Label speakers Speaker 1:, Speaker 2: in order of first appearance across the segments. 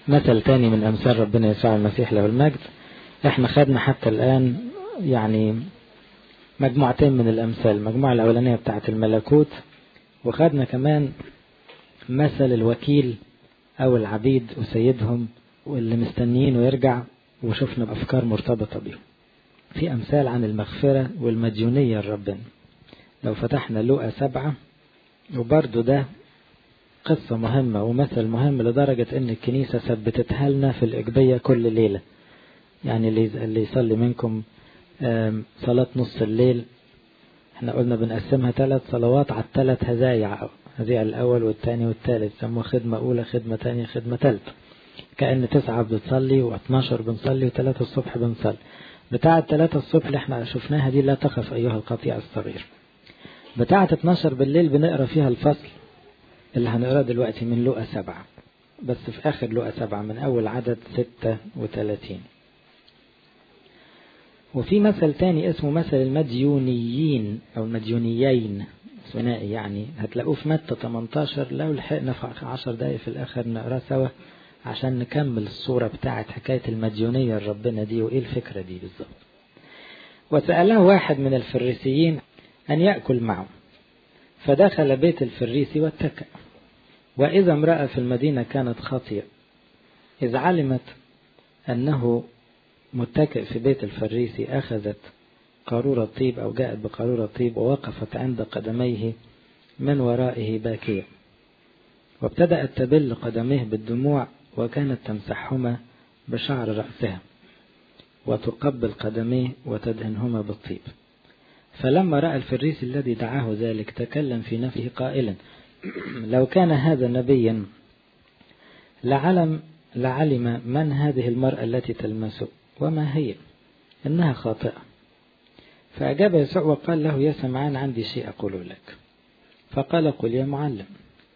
Speaker 1: مثل تاني من أمثال ربنا يسوع المسيح له المجد احنا خدنا حتى الآن يعني مجموعتين من الأمثال المجموعة الأولانية بتاعة الملكوت وخدنا كمان مثل الوكيل أو العبيد وسيدهم واللي مستنيين ويرجع وشفنا بأفكار مرتبطة بيهم في أمثال عن المغفرة والمديونية لربنا لو فتحنا لقى سبعة وبرضو ده قصة مهمة ومثل مهم لدرجة ان الكنيسة ثبتتها لنا في الإقبية كل ليلة يعني اللي يصلي منكم صلاة نص الليل احنا قلنا بنقسمها ثلاث صلوات على الثلاث هزايع هزيع الأول والثاني والثالث سموها خدمة أولى خدمة ثانية خدمة ثالثة كأن تسعة بتصلي و12 بنصلي وثلاثة الصبح بنصلي بتاعة ثلاثة الصبح اللي احنا شفناها دي لا تخف أيها القطيع الصغير بتاعة 12 بالليل بنقرا فيها الفصل اللي هنقراه دلوقتي من لقى سبعة بس في آخر لقى سبعة من أول عدد ستة وثلاثين وفي مثل تاني اسمه مثل المديونيين أو المديونيين ثنائي يعني هتلاقوه في متى 18 لو لحقنا في 10 دقايق في الآخر نقراه سوا عشان نكمل الصورة بتاعت حكاية المديونية لربنا دي وإيه الفكرة دي بالظبط وسأله واحد من الفريسيين أن يأكل معه فدخل بيت الفريسي واتكأ وإذا امرأة في المدينة كانت خاطئة إذ علمت أنه متكئ في بيت الفريسي أخذت قارورة طيب أو جاءت بقارورة طيب ووقفت عند قدميه من ورائه باكية وابتدأت تبل قدميه بالدموع وكانت تمسحهما بشعر رأسها وتقبل قدميه وتدهنهما بالطيب فلما رأى الفريسي الذي دعاه ذلك تكلم في نفسه قائلا لو كان هذا نبيا لعلم لعلم من هذه المرأة التي تلمسه وما هي إنها خاطئة فأجاب يسوع وقال له يا سمعان عندي شيء أقول لك فقال قل يا معلم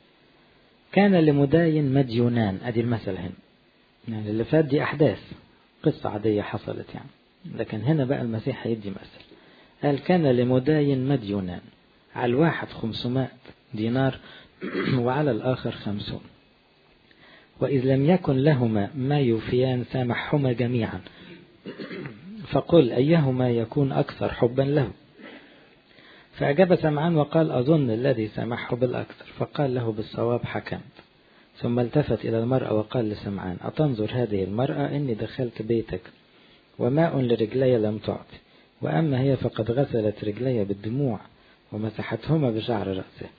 Speaker 1: كان لمداين مديونان أدي المثل هنا يعني اللي فات دي أحداث قصة عادية حصلت يعني لكن هنا بقى المسيح هيدي مثل قال كان لمداين مديونان على الواحد خمسمائة دينار وعلى الآخر خمسون وإذ لم يكن لهما ما يوفيان سامحهما جميعا فقل أيهما يكون أكثر حبا له فأجاب سمعان وقال أظن الذي سامحه بالأكثر فقال له بالصواب حكمت ثم التفت إلى المرأة وقال لسمعان أتنظر هذه المرأة إني دخلت بيتك وماء لرجلي لم تعطي وأما هي فقد غسلت رجلي بالدموع ومسحتهما بشعر رأسه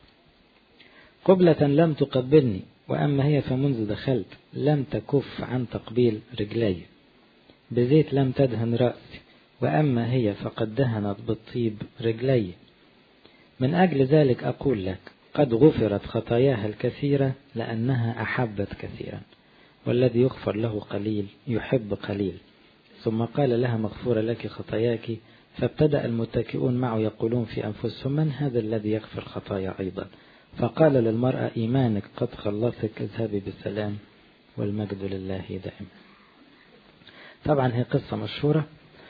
Speaker 1: قبلة لم تقبلني وأما هي فمنذ دخلت لم تكف عن تقبيل رجلي بزيت لم تدهن رأسي وأما هي فقد دهنت بالطيب رجلي من أجل ذلك أقول لك قد غفرت خطاياها الكثيرة لأنها أحبت كثيرا والذي يغفر له قليل يحب قليل ثم قال لها مغفورة لك خطاياك فابتدأ المتكئون معه يقولون في أنفسهم من هذا الذي يغفر خطايا أيضا فقال للمرأة إيمانك قد خلصك اذهبي بالسلام والمجد لله دائما طبعا هي قصة مشهورة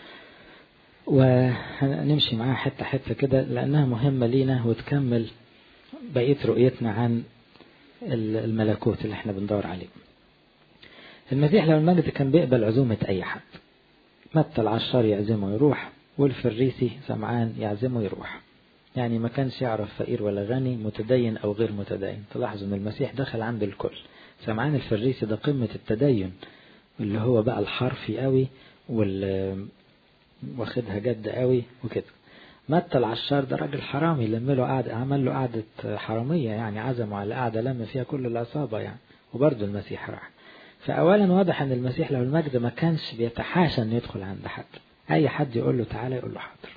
Speaker 1: ونمشي معاها حتة حتة كده لأنها مهمة لينا وتكمل بقية رؤيتنا عن الملكوت اللي احنا بندور عليه المسيح لو المجد كان بيقبل عزومة أي حد متى العشار يعزمه يروح والفريسي سمعان يعزمه يروح يعني ما كانش يعرف فقير ولا غني متدين أو غير متدين تلاحظوا أن المسيح دخل عند الكل سمعان الفريسي ده قمة التدين اللي هو بقى الحرفي قوي وال واخدها جد قوي وكده متى العشار ده راجل حرامي لم له قعدة عمل له قعدة حرامية يعني عزمه على قعدة لم فيها كل العصابة يعني وبرضه المسيح راح فأولا واضح أن المسيح لو المجد ما كانش بيتحاشى أن يدخل عند حد أي حد يقول له تعالى يقول له حاضر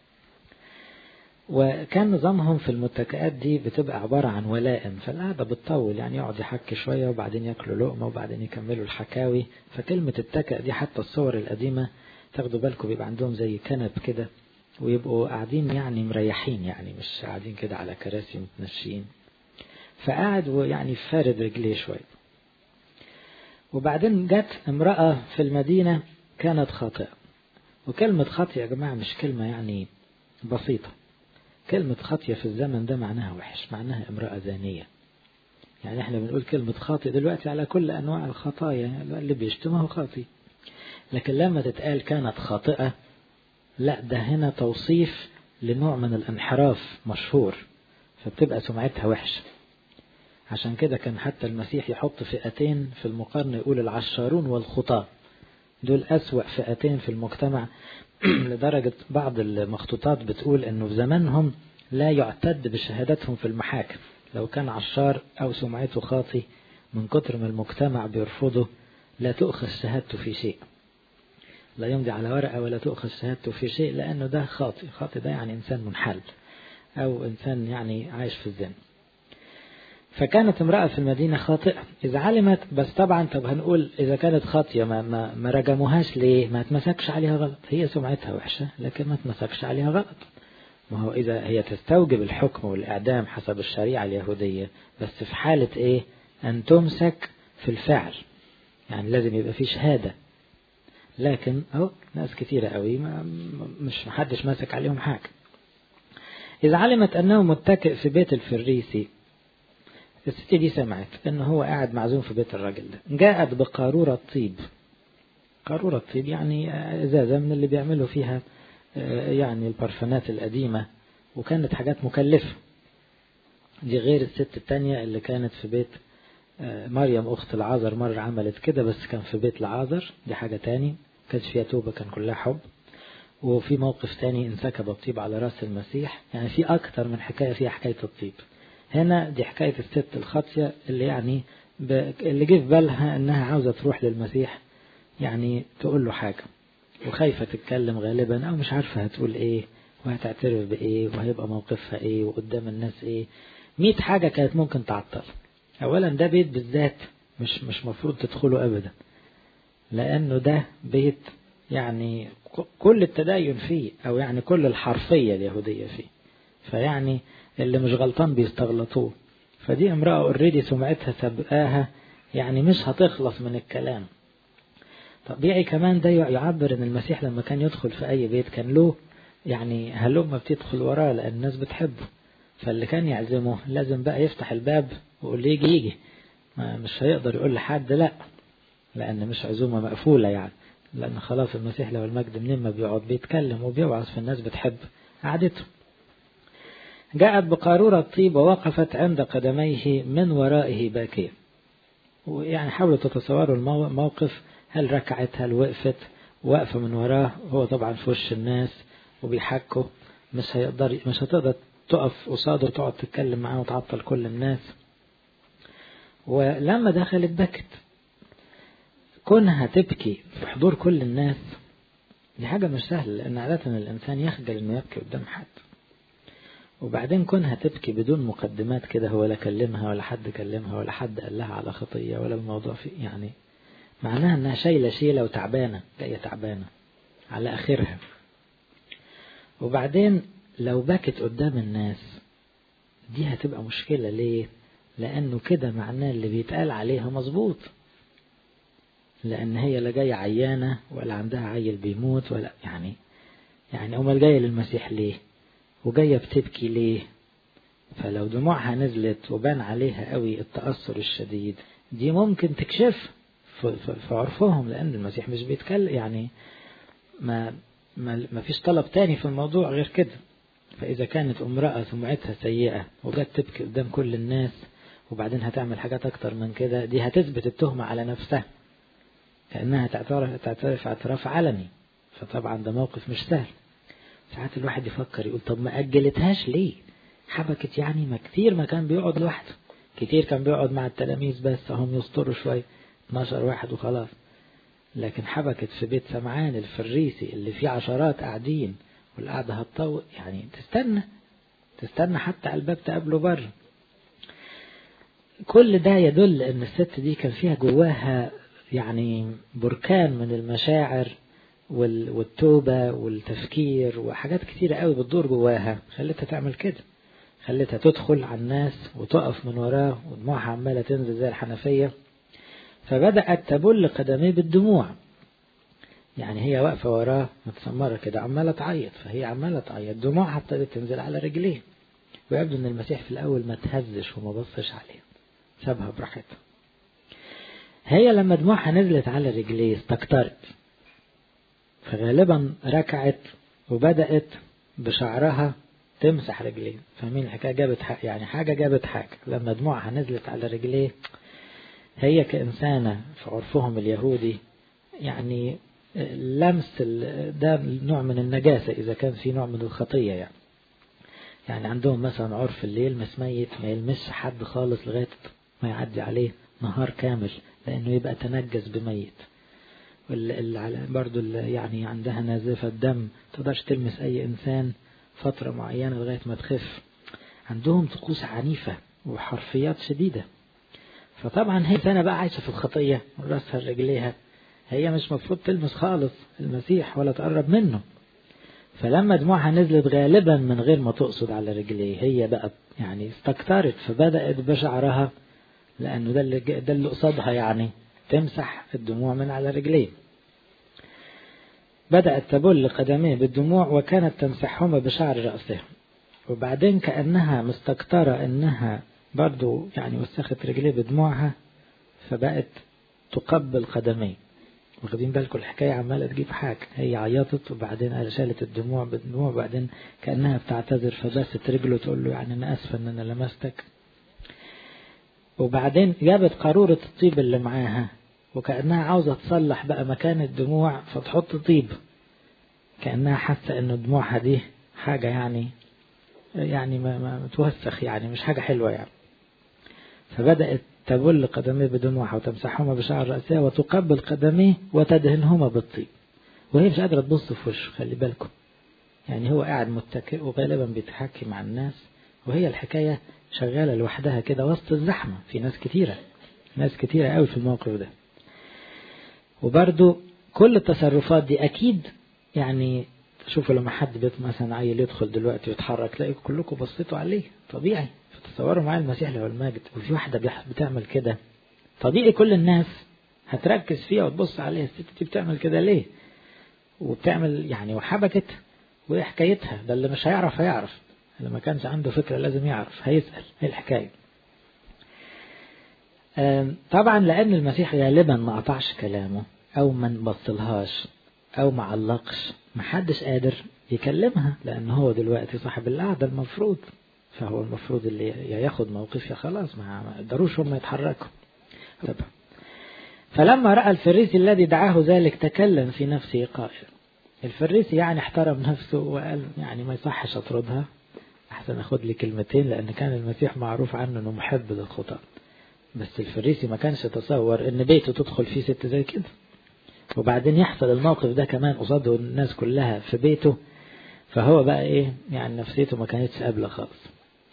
Speaker 1: وكان نظامهم في المتكئات دي بتبقى عبارة عن ولائم فالقعدة بتطول يعني يقعد يحكي شوية وبعدين ياكلوا لقمة وبعدين يكملوا الحكاوي فكلمة التكأ دي حتى الصور القديمة تاخدوا بالكم بيبقى عندهم زي كنب كده ويبقوا قاعدين يعني مريحين يعني مش قاعدين كده على كراسي متنشين فقعد ويعني فارد رجليه شوية وبعدين جت امرأة في المدينة كانت خاطئة وكلمة خاطئة يا جماعة مش كلمة يعني بسيطة كلمة خاطية في الزمن ده معناها وحش معناها امرأة زانية يعني احنا بنقول كلمة خاطئ دلوقتي على كل أنواع الخطايا اللي بيشتم هو خاطئ لكن لما تتقال كانت خاطئة لا ده هنا توصيف لنوع من الانحراف مشهور فبتبقى سمعتها وحشة عشان كده كان حتى المسيح يحط فئتين في المقارنة يقول العشارون والخطاة دول أسوأ فئتين في المجتمع لدرجة بعض المخطوطات بتقول انه في زمانهم لا يعتد بشهادتهم في المحاكم لو كان عشار او سمعته خاطي من كتر ما المجتمع بيرفضه لا تؤخذ شهادته في شيء لا يمضي على ورقة ولا تؤخذ شهادته في شيء لأنه ده خاطئ خاطئ ده يعني إنسان منحل أو إنسان يعني عايش في الزنا فكانت امرأة في المدينة خاطئة إذا علمت بس طبعا طب هنقول إذا كانت خاطية ما, ما, ما رجموهاش ليه ما تمسكش عليها غلط هي سمعتها وحشة لكن ما تمسكش عليها غلط ما هو إذا هي تستوجب الحكم والإعدام حسب الشريعة اليهودية بس في حالة إيه أن تمسك في الفعل يعني لازم يبقى في شهادة لكن أهو ناس كثيرة قوي ما مش محدش ماسك عليهم حاجة إذا علمت أنه متكئ في بيت الفريسي الست دي سمعت أنه هو قاعد معزوم في بيت الراجل ده جاءت بقارورة طيب قارورة طيب يعني إزازة من اللي بيعملوا فيها يعني البرفانات القديمة وكانت حاجات مكلفة دي غير الست التانية اللي كانت في بيت مريم أخت العازر مرة عملت كده بس كان في بيت العازر دي حاجة تاني كانت فيها توبة كان كلها حب وفي موقف تاني انسكب الطيب على راس المسيح يعني في أكتر من حكاية فيها حكاية الطيب هنا دي حكاية الست الخاطية اللي يعني ب... اللي جه في بالها انها عاوزة تروح للمسيح يعني تقول له حاجة وخايفة تتكلم غالبا او مش عارفة هتقول ايه وهتعترف بايه وهيبقى موقفها ايه وقدام الناس ايه مية حاجة كانت ممكن تعطل اولا ده بيت بالذات مش مش مفروض تدخله ابدا لانه ده بيت يعني كل التدين فيه او يعني كل الحرفية اليهودية فيه فيعني اللي مش غلطان بيستغلطوه فدي امرأة اوريدي سمعتها سبقاها يعني مش هتخلص من الكلام طبيعي كمان ده يعبر ان المسيح لما كان يدخل في اي بيت كان له يعني هلما بتدخل وراه لان الناس بتحبه فاللي كان يعزمه لازم بقى يفتح الباب ويقول يجي يجي مش هيقدر يقول لحد لا لان مش عزومه مقفوله يعني لان خلاص المسيح لو المجد منين ما بيقعد بيتكلم وبيوعظ في الناس بتحب قعدته جاءت بقارورة طيب ووقفت عند قدميه من ورائه باكية ويعني حاولوا تتصوروا الموقف هل ركعت هل وقفت واقفة من وراه هو طبعا في وش الناس وبيحكوا مش هيقدر مش هتقدر تقف قصاده وتقعد تتكلم معاه وتعطل كل الناس ولما دخلت بكت كونها تبكي في حضور كل الناس دي حاجة مش سهلة لأن عادة الإنسان يخجل إنه يبكي قدام حد وبعدين كونها تبكي بدون مقدمات كده هو لا كلمها ولا حد كلمها ولا حد قال لها على خطية ولا الموضوع فيه يعني معناها انها شايلة شيلة وتعبانة جاية تعبانة على اخرها وبعدين لو بكت قدام الناس دي هتبقى مشكلة ليه لانه كده معناه اللي بيتقال عليها مظبوط لان هي لا جاية عيانة ولا عندها عيل بيموت ولا يعني يعني امال جاية للمسيح ليه وجاية بتبكي ليه فلو دموعها نزلت وبان عليها قوي التأثر الشديد دي ممكن تكشف في عرفهم لأن المسيح مش بيتكلم يعني ما ما, ما فيش طلب تاني في الموضوع غير كده فإذا كانت امرأة سمعتها سيئة وجت تبكي قدام كل الناس وبعدين هتعمل حاجات أكتر من كده دي هتثبت التهمة على نفسها كأنها تعترف, تعترف اعتراف علني فطبعا ده موقف مش سهل ساعات الواحد يفكر يقول طب ما أجلتهاش ليه حبكت يعني ما كتير ما كان بيقعد لوحده كتير كان بيقعد مع التلاميذ بس هم يسطروا شوية 12 واحد وخلاص لكن حبكت في بيت سمعان الفريسي اللي فيه عشرات قاعدين والقعدة هتطول يعني تستنى تستنى حتى على الباب تقابله بره كل ده يدل ان الست دي كان فيها جواها يعني بركان من المشاعر والتوبة والتفكير وحاجات كتيرة قوي بتدور جواها خلتها تعمل كده خلتها تدخل على الناس وتقف من وراه ودموعها عمالة تنزل زي الحنفية فبدأت تبل قدميه بالدموع يعني هي واقفة وراه متسمرة كده عمالة تعيط فهي عمالة تعيط دموعها ابتدت تنزل على رجليه ويبدو ان المسيح في الاول ما تهزش وما بصش عليه سابها براحتها هي لما دموعها نزلت على رجليه استكترت فغالبا ركعت وبدأت بشعرها تمسح رجليه فاهمين الحكاية جابت حق يعني حاجة جابت حاجة لما دموعها نزلت على رجليه هي كإنسانة في عرفهم اليهودي يعني لمس ده نوع من النجاسة إذا كان في نوع من الخطية يعني يعني عندهم مثلا عرف اللي يلمس ميت ما يلمسش حد خالص لغاية ما يعدي عليه نهار كامل لأنه يبقى تنجس بميت واللي برضو اللي يعني عندها نازفة دم تقدرش تلمس أي إنسان فترة معينة لغاية ما تخف عندهم طقوس عنيفة وحرفيات شديدة فطبعا هي سنة بقى عايشة في الخطية راسها رجليها هي مش مفروض تلمس خالص المسيح ولا تقرب منه فلما دموعها نزلت غالبا من غير ما تقصد على رجليه هي بقى يعني استكترت فبدأت بشعرها لأنه ده اللي ده اللي قصادها يعني تمسح الدموع من على رجليه بدأت تبل قدميه بالدموع وكانت تمسحهما بشعر رأسها وبعدين كأنها مستكترة أنها برضو يعني وسخت رجليه بدموعها فبقت تقبل قدميه واخدين بالكم الحكاية عمالة تجيب حاجة هي عيطت وبعدين قال شالت الدموع بالدموع وبعدين كأنها بتعتذر فبست رجله تقول له يعني أنا آسفة إن أنا لمستك وبعدين جابت قارورة الطيب اللي معاها وكأنها عاوزة تصلح بقى مكان الدموع فتحط طيب كأنها حاسة إن دموعها دي حاجة يعني يعني ما, ما توسخ يعني مش حاجة حلوة يعني فبدأت تبل قدميه بدموعها وتمسحهما بشعر رأسها وتقبل قدميه وتدهنهما بالطيب وهي مش قادرة تبص في وشه خلي بالكم يعني هو قاعد متكئ وغالبا بيتحكي مع الناس وهي الحكاية شغالة لوحدها كده وسط الزحمة في ناس كتيرة ناس كتيرة قوي في الموقف ده وبرضو كل التصرفات دي أكيد يعني شوفوا لما حد بيت مثلا عيل يدخل دلوقتي ويتحرك تلاقي كلكم بصيتوا عليه طبيعي تصوروا معايا المسيح له المجد وفي واحدة بتعمل كده طبيعي كل الناس هتركز فيها وتبص عليها الست دي بتعمل كده ليه وبتعمل يعني وحبكت وايه حكايتها ده اللي مش هيعرف هيعرف اللي ما كانش عنده فكرة لازم يعرف هيسأل ايه الحكاية طبعا لأن المسيح غالبا ما قطعش كلامه أو ما نبصلهاش أو ما علقش محدش قادر يكلمها لأن هو دلوقتي صاحب القعدة المفروض فهو المفروض اللي يا ياخد موقف يا خلاص ما يقدروش هم يتحركوا طبعا فلما رأى الفريسي الذي دعاه ذلك تكلم في نفسه قائلا الفريسي يعني احترم نفسه وقال يعني ما يصحش اطردها احسن اخد لي كلمتين لان كان المسيح معروف عنه انه محب للخطاة بس الفريسي ما كانش يتصور ان بيته تدخل فيه ست زي كده وبعدين يحصل الموقف ده كمان قصاده الناس كلها في بيته فهو بقى ايه يعني نفسيته ما كانتش قابله خالص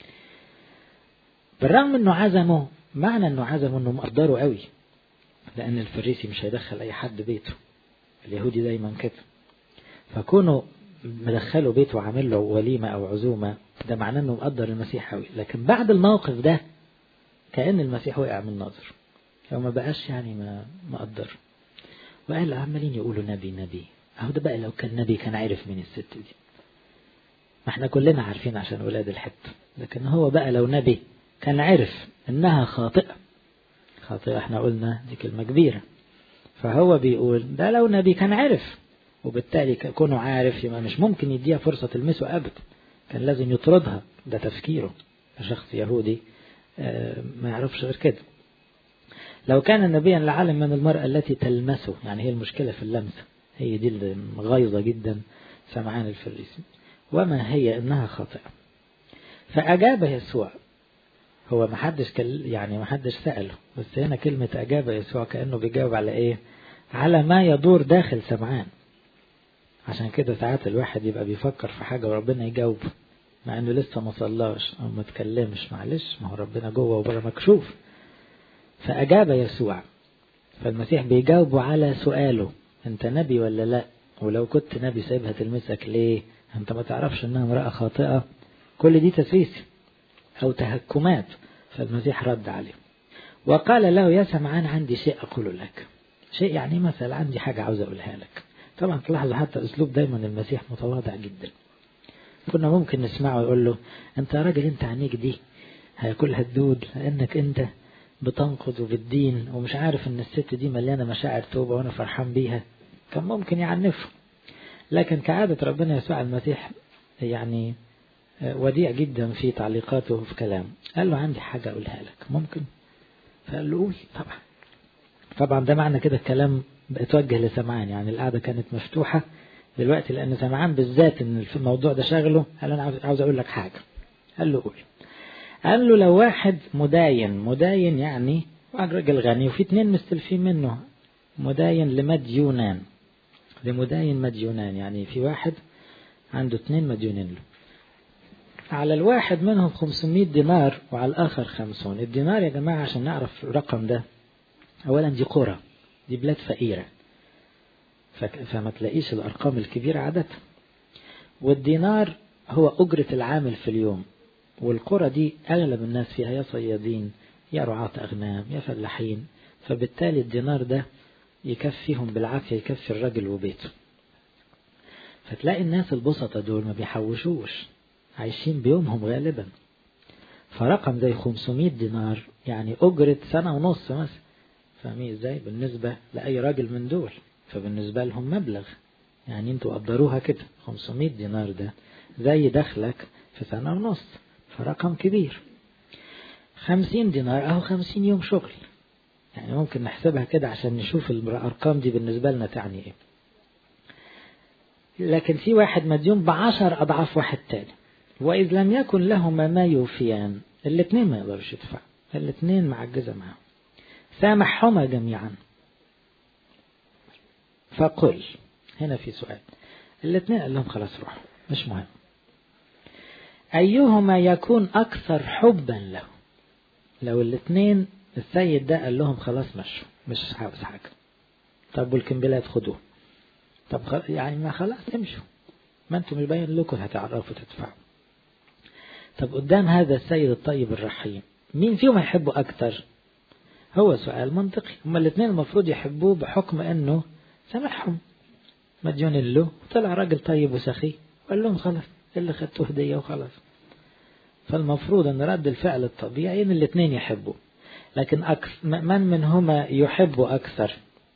Speaker 1: بالرغم انه عزمه معنى انه عزمه انه مقدره قوي لان الفريسي مش هيدخل اي حد بيته اليهودي دايما كده فكونه مدخله بيته وعامل له وليمة او عزومة ده معناه انه مقدر المسيح قوي لكن بعد الموقف ده كأن المسيح وقع من نظر هو ما بقاش يعني ما مقدر وقال عمالين يقولوا نبي نبي اهو ده بقى لو كان نبي كان عرف من الست دي ما احنا كلنا عارفين عشان ولاد الحتة لكن هو بقى لو نبي كان عرف انها خاطئة خاطئة احنا قلنا دي كلمة كبيرة فهو بيقول ده لو نبي كان عرف وبالتالي كونه عارف يبقى مش ممكن يديها فرصة تلمسه أبدا كان لازم يطردها ده تفكيره شخص يهودي ما يعرفش غير كده لو كان نبيا لعلم من المرأة التي تلمسه يعني هي المشكلة في اللمسة هي دي اللي غيظة جدا سمعان الفريسي وما هي إنها خاطئة فأجاب يسوع هو ما حدش كل يعني ما حدش سأله بس هنا كلمة أجاب يسوع كأنه بيجاوب على إيه على ما يدور داخل سمعان عشان كده ساعات الواحد يبقى بيفكر في حاجة وربنا يجاوب مع انه لسه ما صلاش او ما تكلمش معلش ما هو ربنا جوه وبره مكشوف فأجاب يسوع فالمسيح بيجاوبه على سؤاله انت نبي ولا لا ولو كنت نبي سايبها تلمسك ليه انت ما تعرفش انها امرأة خاطئة كل دي تسويس او تهكمات فالمسيح رد عليه وقال له يا سمعان عندي شيء اقول لك شيء يعني مثلا عندي حاجة عاوز اقولها لك طبعا تلاحظوا حتى اسلوب دايما المسيح متواضع جدا كنا ممكن نسمعه يقول له انت يا راجل انت عينيك دي هياكلها الدود لانك انت بتنقض وبالدين ومش عارف ان الست دي مليانة مشاعر توبة وانا فرحان بيها كان ممكن يعنفه لكن كعادة ربنا يسوع المسيح يعني وديع جدا في تعليقاته وفي كلامه قال له عندي حاجة أقولها لك ممكن فقال له قول طبعا طبعا ده معنى كده الكلام اتوجه لسمعان يعني القعدة كانت مفتوحة دلوقتي لأن سمعان بالذات إن الموضوع ده شغله قال أنا عاوز أقول لك حاجة قال له قول قال له لو واحد مداين مداين يعني راجل غني وفي اتنين مستلفين منه مداين لمديونان لمداين مديونان يعني في واحد عنده اتنين مديونين له على الواحد منهم 500 دينار وعلى الآخر 50 الدينار يا جماعة عشان نعرف الرقم ده أولا دي قرى دي بلاد فقيرة فما تلاقيش الأرقام الكبيرة عادة والدينار هو أجرة العامل في اليوم والقرى دي أغلب الناس فيها يا صيادين يا رعاة أغنام يا فلاحين فبالتالي الدينار ده يكفيهم بالعافية يكفي الراجل وبيته فتلاقي الناس البسطة دول ما بيحوشوش عايشين بيومهم غالبا فرقم زي 500 دينار يعني أجرة سنة ونص مثلا فاهمين ازاي بالنسبة لأي راجل من دول فبالنسبة لهم مبلغ يعني انتوا قدروها كده 500 دينار ده زي دخلك في سنة ونص فرقم كبير 50 دينار أهو 50 يوم شغل يعني ممكن نحسبها كده عشان نشوف الأرقام دي بالنسبة لنا تعني إيه لكن في واحد مديون بعشر أضعاف واحد تاني وإذ لم يكن لهما ما يوفيان الاثنين ما يقدرش يدفع الاثنين معجزة معهم سامحهما جميعا فقل هنا في سؤال الاثنين قال لهم خلاص روحوا مش مهم أيهما يكون أكثر حبا له لو الاثنين السيد ده قال لهم خلاص مشوا مش عاوز حاجة طب والكمبيلات خدوه طب يعني ما خلاص امشوا ما انتم مش باين لكم هتعرفوا تدفعوا طب قدام هذا السيد الطيب الرحيم مين فيهم يحبه أكثر هو سؤال منطقي هما الاثنين المفروض يحبوه بحكم انه سامحهم مديون له طلع راجل طيب وسخي وقال لهم خلاص اللي خدته هدية وخلاص فالمفروض ان رد الفعل الطبيعي ان الاثنين يحبوا لكن أكثر من منهما يحب أكثر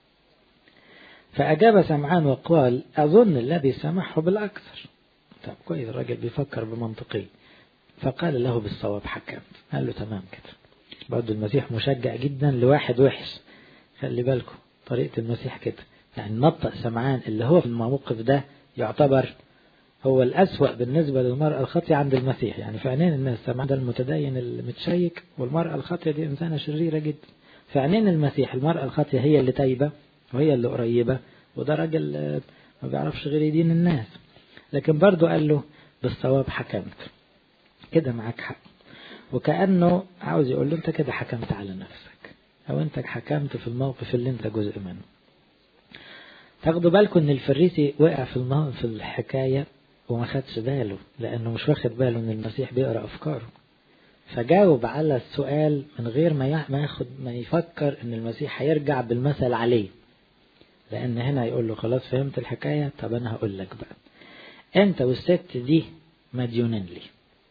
Speaker 1: فأجاب سمعان وقال أظن الذي سمحه بالأكثر طب كويس الراجل بيفكر بمنطقي فقال له بالصواب حكمت قال له تمام كده برضه المسيح مشجع جدا لواحد وحش خلي بالكم طريقة المسيح كده يعني نطق سمعان اللي هو في الموقف ده يعتبر هو الأسوأ بالنسبة للمرأة الخاطية عند المسيح يعني في عينين الناس سمعان ده المتدين المتشيك والمرأة الخاطية دي إنسانة شريرة جدا في عينين المسيح المرأة الخاطية هي اللي تايبة وهي اللي قريبة وده راجل ما بيعرفش غير يدين الناس لكن برضه قال له بالصواب حكمت كده معاك حق وكأنه عاوز يقول له انت كده حكمت على نفسك او انت حكمت في الموقف اللي انت جزء منه تاخدوا بالكم ان الفريسي وقع في في الحكاية وما خدش باله لانه مش واخد باله ان المسيح بيقرا افكاره فجاوب على السؤال من غير ما ما ياخد ما يفكر ان المسيح هيرجع بالمثل عليه لان هنا يقول له خلاص فهمت الحكاية طب انا هقول لك بقى انت والست دي مديونين لي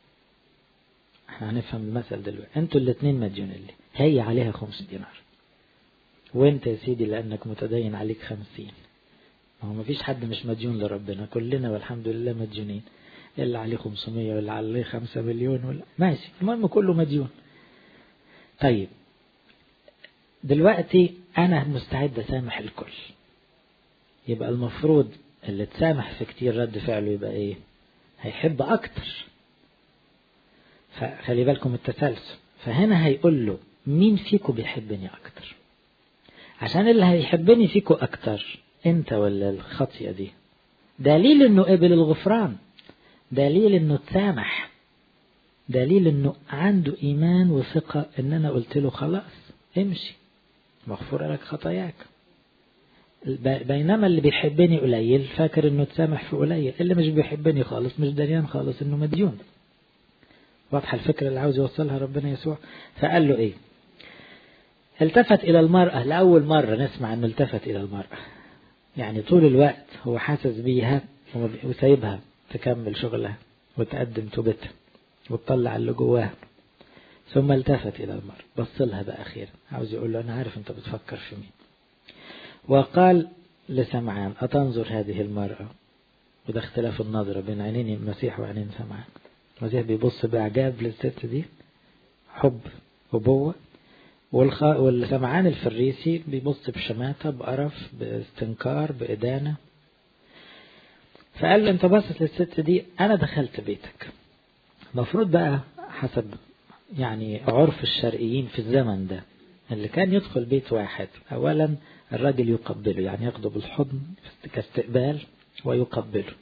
Speaker 1: هنفهم المثل دلوقتي انتوا الاثنين مديونين لي هي عليها خمس دينار وانت يا سيدي لانك متدين عليك خمسين ما هو مفيش حد مش مديون لربنا كلنا والحمد لله مديونين اللي عليه 500 واللي عليه 5 مليون ولا ماشي المهم كله مديون طيب دلوقتي انا مستعد اسامح الكل يبقى المفروض اللي تسامح في كتير رد فعله يبقى ايه هيحب اكتر فخلي بالكم التسلسل فهنا هيقول له مين فيكم بيحبني اكتر عشان اللي هيحبني فيكم اكتر انت ولا الخطية دي دليل انه قبل الغفران دليل انه تسامح دليل انه عنده ايمان وثقة ان انا قلت له خلاص امشي مغفورة لك خطاياك بينما اللي بيحبني قليل فاكر انه تسامح في قليل اللي مش بيحبني خالص مش دريان خالص انه مديون واضحة الفكرة اللي عاوز يوصلها ربنا يسوع فقال له ايه التفت الى المرأة لأول مرة نسمع انه التفت الى المرأة يعني طول الوقت هو حاسس بيها وسايبها تكمل شغلها وتقدم توبتها وتطلع اللي جواها ثم التفت إلى المرأة بص لها بقى أخيرا عاوز يقول له أنا عارف أنت بتفكر في مين وقال لسمعان أتنظر هذه المرأة وده اختلاف النظرة بين عينين المسيح وعينين سمعان المسيح بيبص بإعجاب للست دي حب أبوة والخ... والسمعان الفريسي بيبص بشماتة بقرف باستنكار بإدانة فقال له انت باصص للست دي انا دخلت بيتك المفروض بقى حسب يعني عرف الشرقيين في الزمن ده اللي كان يدخل بيت واحد اولا الراجل يقبله يعني ياخده بالحضن كاستقبال ويقبله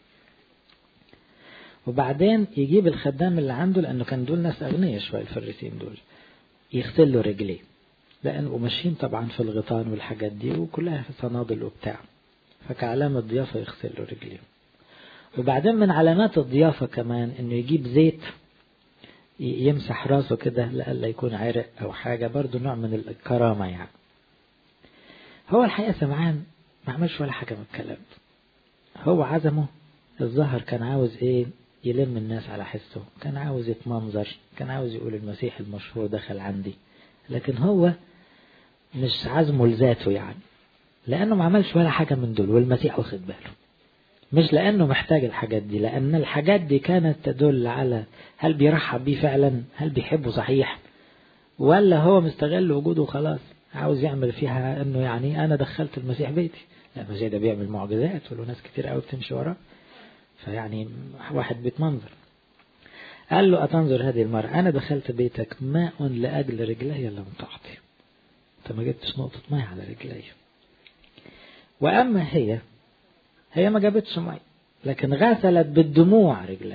Speaker 1: وبعدين يجيب الخدام اللي عنده لانه كان دول ناس اغنياء شويه الفريسين دول يغسل له رجليه لانه ماشيين طبعا في الغيطان والحاجات دي وكلها في صنادل وبتاع فكعلامة ضيافة يغسل له رجليه وبعدين من علامات الضيافة كمان انه يجيب زيت يمسح راسه كده لألا يكون عرق او حاجة برضو نوع من الكرامة يعني هو الحقيقة سمعان ما عملش ولا حاجة من الكلام هو عزمه الظهر كان عاوز ايه يلم الناس على حسه كان عاوز يتمنظر كان عاوز يقول المسيح المشهور دخل عندي لكن هو مش عزمه لذاته يعني لأنه ما عملش ولا حاجة من دول والمسيح واخد باله مش لأنه محتاج الحاجات دي لأن الحاجات دي كانت تدل على هل بيرحب بيه فعلا هل بيحبه صحيح ولا هو مستغل وجوده خلاص عاوز يعمل فيها انه يعني انا دخلت المسيح بيتي لا المسيح ده بيعمل معجزات وله ناس كتير قوي بتمشي وراه فيعني واحد بيتمنظر قال له أتنظر هذه المرأة أنا دخلت بيتك ماء لأجل رجلي لم تعطي أنت ما جبتش نقطة ماء على رجلي وأما هي هي ما جابتش ماء لكن غسلت بالدموع رجلي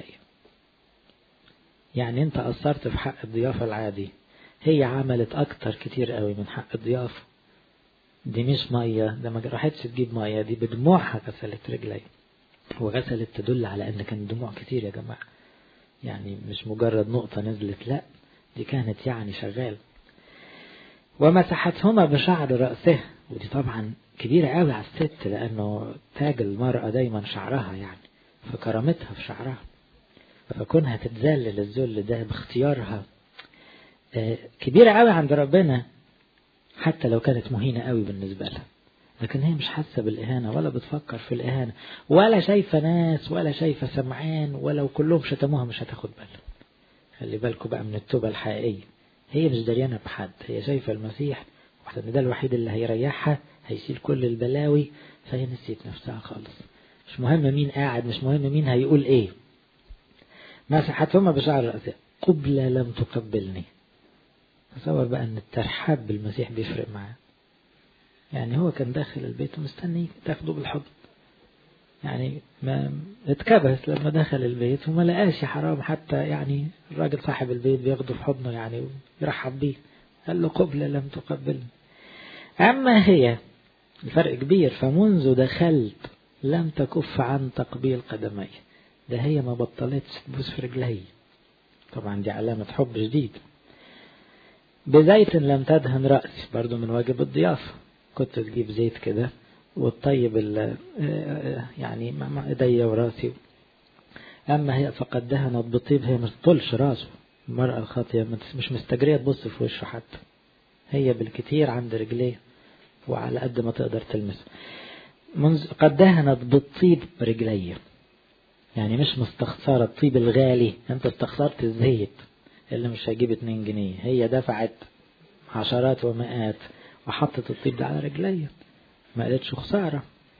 Speaker 1: يعني أنت قصرت في حق الضيافة العادي هي عملت أكتر كتير قوي من حق الضيافة دي مش مية ده ما راحتش تجيب مية دي بدموعها غسلت رجلي وغسلت تدل على أن كان دموع كتير يا جماعة يعني مش مجرد نقطة نزلت لا دي كانت يعني شغال ومسحتهما بشعر رأسه ودي طبعا كبيرة قوي على الست لأنه تاج المرأة دايما شعرها يعني فكرامتها في شعرها فكونها تتذلل الذل ده باختيارها كبيرة قوي عند ربنا حتى لو كانت مهينة قوي بالنسبة لها لكن هي مش حاسة بالإهانة ولا بتفكر في الإهانة ولا شايفة ناس ولا شايفة سمعان ولو كلهم شتموها مش هتاخد بالها خلي بالكم بقى من التوبة الحقيقية هي مش دريانة بحد هي شايفة المسيح واحدة ده الوحيد اللي هيريحها هيشيل كل البلاوي فهي نسيت نفسها خالص مش مهم مين قاعد مش مهم مين هيقول ايه مسحتهما بشعر رأسها قبلة لم تقبلني تصور بقى ان الترحاب بالمسيح بيفرق معاه يعني هو كان داخل البيت ومستني تاخده بالحضن يعني ما اتكبس لما دخل البيت وما لقاش يا حرام حتى يعني الراجل صاحب البيت بياخده في حضنه يعني ويرحب بيه قال له قبلة لم تقبلني أما هي الفرق كبير فمنذ دخلت لم تكف عن تقبيل قدمي ده هي ما بطلتش تبوس في رجلي طبعا دي علامة حب جديد بزيت لم تدهن رأسي برضو من واجب الضيافة كنت تجيب زيت كده وتطيب يعني مع ايديا وراسي اما هي فقد دهنت بطيب هي ما تطولش راسه المرأة الخاطية مش مستجرية تبص في وشه حتى هي بالكتير عند رجليه وعلى قد ما تقدر تلمسه منذ قد دهنت بالطيب رجلي يعني مش مستخسرة الطيب الغالي انت استخسرت الزيت اللي مش هيجيب 2 جنيه هي دفعت عشرات ومئات وحطت الطيب ده على رجلي ما قالتش خسارة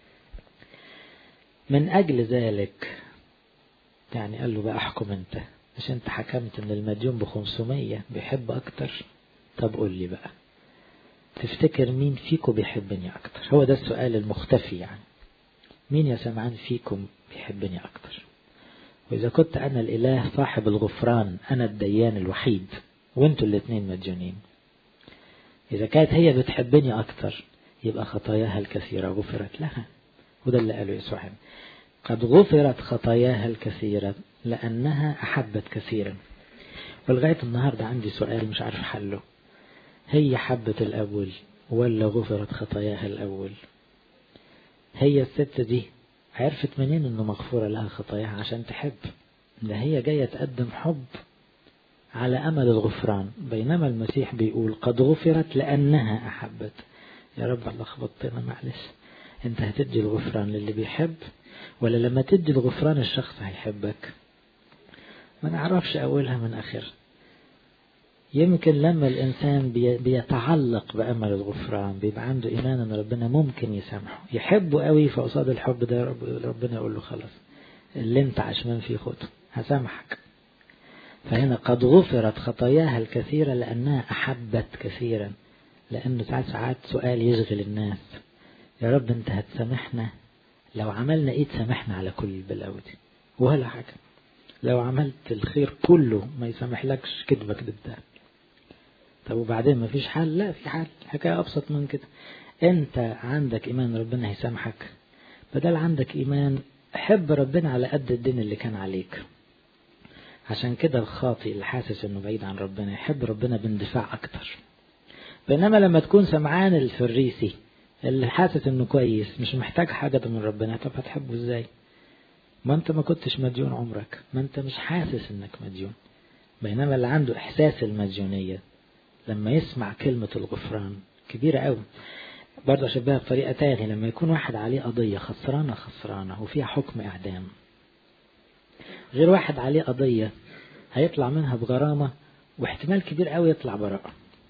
Speaker 1: من أجل ذلك يعني قال له بقى احكم انت مش انت حكمت ان المديون بخمسمية بيحب اكتر طب قول لي بقى تفتكر مين فيكم بيحبني اكتر هو ده السؤال المختفي يعني مين يا سمعان فيكم بيحبني اكتر واذا كنت انا الاله صاحب الغفران انا الديان الوحيد وانتوا الاتنين مديونين اذا كانت هي بتحبني اكتر يبقى خطاياها الكثيرة غفرت لها وده اللي قاله يسوع قد غفرت خطاياها الكثيرة لأنها أحبت كثيرا ولغاية النهاردة عندي سؤال مش عارف حله هي حبت الأول ولا غفرت خطاياها الأول هي الست دي عرفت منين انه مغفورة لها خطاياها عشان تحب ده هي جاية تقدم حب على أمل الغفران بينما المسيح بيقول قد غفرت لأنها أحبت يا رب لخبطتنا معلش أنت هتدي الغفران للي بيحب ولا لما تدي الغفران الشخص هيحبك ما نعرفش أولها من آخرها يمكن لما الإنسان بيتعلق بأمل الغفران بيبقى عنده إيمان أن ربنا ممكن يسامحه يحبه قوي فقصاد الحب ده ربنا يقول له خلاص اللي انت عشمان فيه خده هسامحك فهنا قد غفرت خطاياها الكثيرة لأنها أحبت كثيرا لأنه ساعات ساعات سؤال يشغل الناس يا رب أنت هتسامحنا لو عملنا إيه تسامحنا على كل البلاوي دي ولا حاجة لو عملت الخير كله ما يسامح لكش كذبة كذبتها طب وبعدين ما فيش حل لا في حل حكاية أبسط من كده أنت عندك إيمان ربنا هيسامحك بدل عندك إيمان حب ربنا على قد الدين اللي كان عليك عشان كده الخاطئ اللي حاسس انه بعيد عن ربنا يحب ربنا باندفاع اكتر بينما لما تكون سمعان الفريسي اللي حاسس انه كويس مش محتاج حاجة من ربنا طب هتحبه ازاي ما انت ما كنتش مديون عمرك ما انت مش حاسس انك مديون بينما اللي عنده احساس المديونية لما يسمع كلمة الغفران كبيرة قوي برضه أشبهها بطريقة تاني لما يكون واحد عليه قضية خسرانة خسرانة وفيها حكم إعدام غير واحد عليه قضية هيطلع منها بغرامة واحتمال كبير قوي يطلع براءة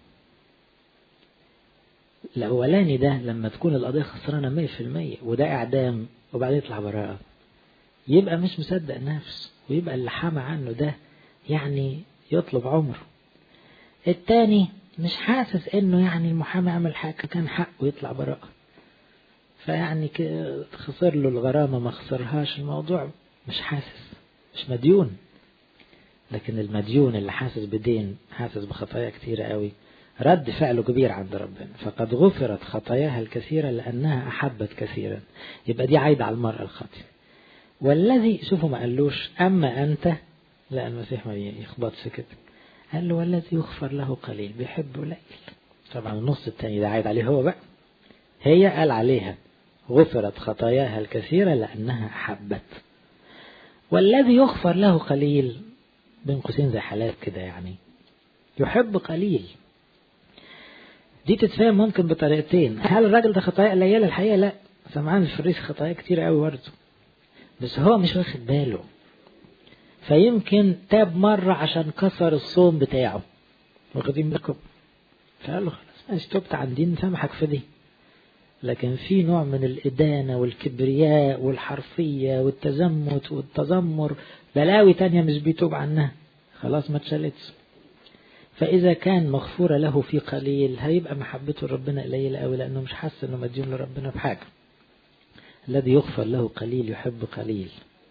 Speaker 1: الأولاني ده لما تكون القضية خسرانة مية في المية وده إعدام وبعدين يطلع براءة يبقى مش مصدق نفسه ويبقى اللي حامى عنه ده يعني يطلب عمره التاني مش حاسس انه يعني المحامي عمل حاجة كان حقه يطلع براءة فيعني خسر له الغرامة ما خسرهاش الموضوع مش حاسس مش مديون لكن المديون اللي حاسس بدين حاسس بخطايا كتيرة قوي رد فعله كبير عند ربنا فقد غفرت خطاياها الكثيرة لأنها أحبت كثيرا يبقى دي عايدة على المرأة الخاطئة والذي شوفوا ما قالوش أما أنت لا المسيح ما يخبطش كده قال له والذي يغفر له قليل بيحب قليل طبعا النص التاني ده عايد عليه هو بقى هي قال عليها غفرت خطاياها الكثيرة لأنها أحبت والذي يغفر له قليل بين قوسين زي حالات كده يعني يحب قليل دي تتفهم ممكن بطريقتين هل الراجل ده خطايا قليلة الحقيقة لا سمعان الفريس خطايا كتير قوي برضه بس هو مش واخد باله فيمكن تاب مرة عشان كسر الصوم بتاعه واخدين بالكم فقال له خلاص ماشي تبت عن دين سامحك في دي لكن في نوع من الإدانة والكبرياء والحرفية والتزمت والتذمر بلاوي تانية مش بيتوب عنها خلاص ما اتشالتش فإذا كان مغفورة له في قليل هيبقى محبته لربنا قليلة قوي لأنه مش حاسس إنه مديون لربنا بحاجة الذي يغفر له قليل يحب قليل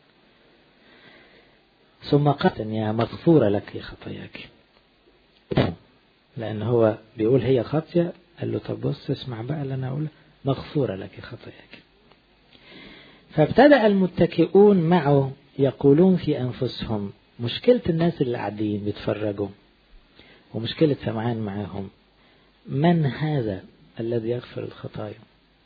Speaker 1: ثم قال يا مغفورة لك خطاياك لأن هو بيقول هي خاطية قال له طب بص اسمع بقى اللي أنا أقوله مغفورة لك خطاياك فابتدأ المتكئون معه يقولون في أنفسهم مشكلة الناس اللي قاعدين بيتفرجوا ومشكلة سمعان معاهم من هذا الذي يغفر الخطايا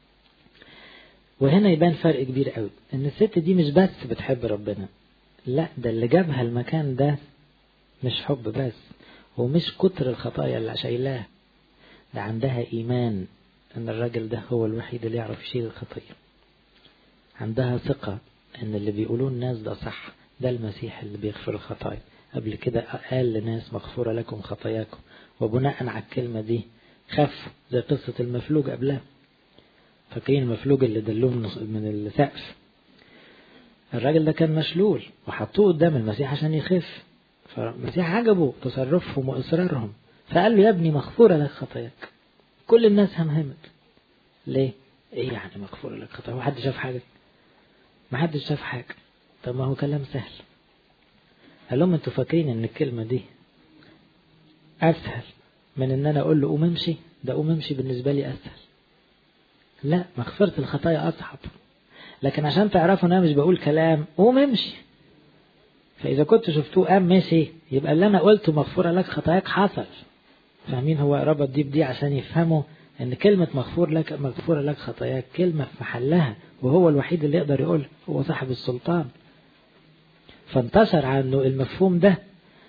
Speaker 1: وهنا يبان فرق كبير قوي ان الست دي مش بس بتحب ربنا لا ده اللي جابها المكان ده مش حب بس ومش كتر الخطايا اللي شايلاها ده عندها إيمان أن الراجل ده هو الوحيد اللي يعرف يشيل الخطية عندها ثقة أن اللي بيقولون الناس ده صح ده المسيح اللي بيغفر الخطايا قبل كده قال لناس مغفورة لكم خطاياكم وبناء على الكلمة دي خف زي قصة المفلوج قبلها فاكرين المفلوج اللي دلوه من السقف الراجل ده كان مشلول وحطوه قدام المسيح عشان يخف فالمسيح عجبه تصرفهم وإصرارهم فقال له يا ابني مغفورة لك خطاياك كل الناس همهمت ليه؟ ايه يعني مغفورة لك خطايا هو حد شاف حاجة ما حدش شاف حاجة طب ما هو كلام سهل قال لهم انتوا فاكرين ان الكلمة دي اسهل من ان انا اقول له قوم امشي ده قوم امشي بالنسبة لي اسهل لا مغفرة الخطايا اصعب لكن عشان تعرفوا ان انا مش بقول كلام قوم امشي فاذا كنت شفتوه قام مشي يبقى اللي انا قلته مغفورة لك خطاياك حصل فاهمين هو ربط دي بدي عشان يفهموا ان كلمة مغفور لك مغفورة لك خطاياك كلمة في محلها وهو الوحيد اللي يقدر يقول هو صاحب السلطان فانتشر عنه المفهوم ده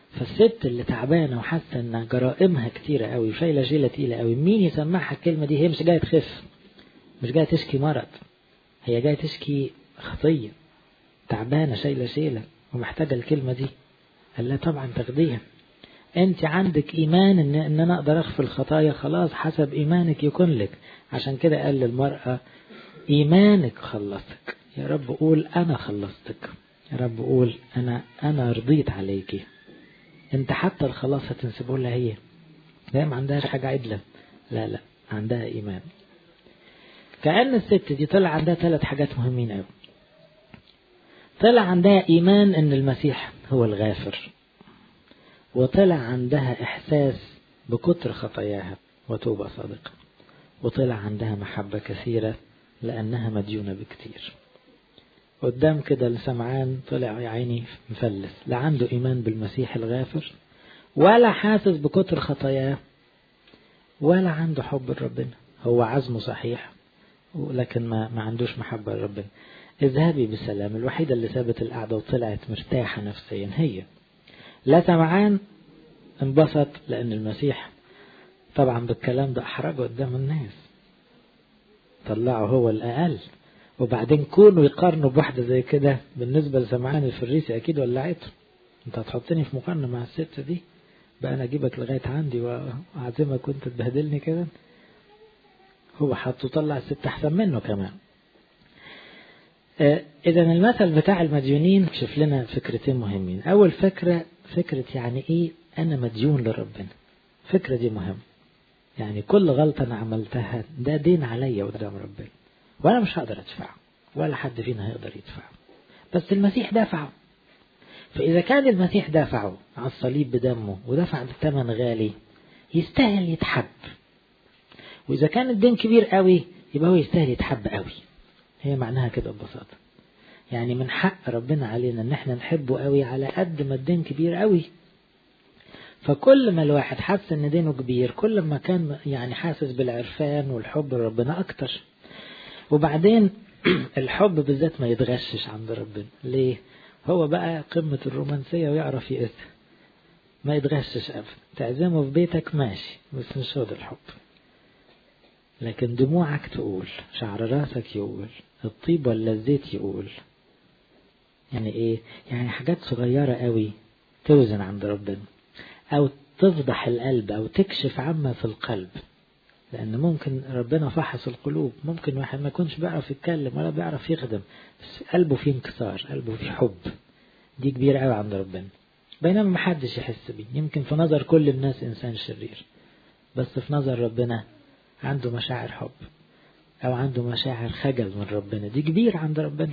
Speaker 1: فالست اللي تعبانة وحاسة ان جرائمها كتيرة قوي وشايلة شيلة تقيلة قوي مين يسمعها الكلمة دي هي مش جاية تخف مش جاية تشكي مرض هي جاية تشكي خطية تعبانة شايلة شيلة ومحتاجة الكلمة دي قال لها طبعا تاخديها انت عندك ايمان ان, ان انا اقدر اغفر الخطايا خلاص حسب ايمانك يكون لك عشان كده قال للمرأة ايمانك خلصك يا رب قول انا خلصتك يا رب قول انا انا رضيت عليكي انت حتى الخلاص هتنسبه لها هي لا ما عندهاش حاجة عدلة لا لا عندها ايمان كأن الست دي طلع عندها ثلاث حاجات مهمين قوي طلع عندها ايمان ان المسيح هو الغافر وطلع عندها إحساس بكتر خطاياها وتوبة صادقة وطلع عندها محبة كثيرة لأنها مديونة بكتير قدام كده السمعان طلع يا عيني مفلس لا عنده إيمان بالمسيح الغافر ولا حاسس بكتر خطاياه ولا عنده حب لربنا هو عزمه صحيح لكن ما, ما عندوش محبة لربنا اذهبي بسلام الوحيدة اللي سابت القعدة وطلعت مرتاحة نفسيا هي لا سمعان انبسط لأن المسيح طبعا بالكلام ده أحرجه قدام الناس طلعه هو الأقل وبعدين كونوا يقارنوا بواحدة زي كده بالنسبة لسمعان الفريسي أكيد ولعته أنت هتحطني في مقارنة مع الست دي بقى أنا أجيبك لغاية عندي وأعزمك وأنت تبهدلني كده هو حطه طلع الست أحسن منه كمان إذا المثل بتاع المديونين شوف لنا فكرتين مهمين أول فكرة فكرة يعني إيه أنا مديون لربنا الفكرة دي مهمة يعني كل غلطة أنا عملتها ده دين عليا قدام ربنا وأنا مش هقدر أدفعه ولا حد فينا هيقدر يدفعه بس المسيح دفعه فإذا كان المسيح دفعه على الصليب بدمه ودفع بثمن غالي يستاهل يتحب وإذا كان الدين كبير قوي يبقى هو يستاهل يتحب قوي هي معناها كده ببساطة يعني من حق ربنا علينا ان احنا نحبه قوي على قد ما الدين كبير قوي فكل ما الواحد حس ان دينه كبير كل ما كان يعني حاسس بالعرفان والحب لربنا اكتر وبعدين الحب بالذات ما يتغشش عند ربنا ليه هو بقى قمة الرومانسية ويعرف يقس ما يتغشش ابدا تعزمه في بيتك ماشي بس مش هو ده الحب لكن دموعك تقول شعر راسك يقول الطيب ولا الزيت يقول يعني ايه يعني حاجات صغيرة قوي توزن عند ربنا او تفضح القلب او تكشف عما في القلب لان ممكن ربنا فحص القلوب ممكن واحد ما يكونش بيعرف يتكلم ولا بيعرف يخدم بس قلبه فيه انكسار قلبه فيه حب دي كبيرة قوي عند ربنا بينما ما حدش يحس بيه يمكن في نظر كل الناس انسان شرير بس في نظر ربنا عنده مشاعر حب او عنده مشاعر خجل من ربنا دي كبير عند ربنا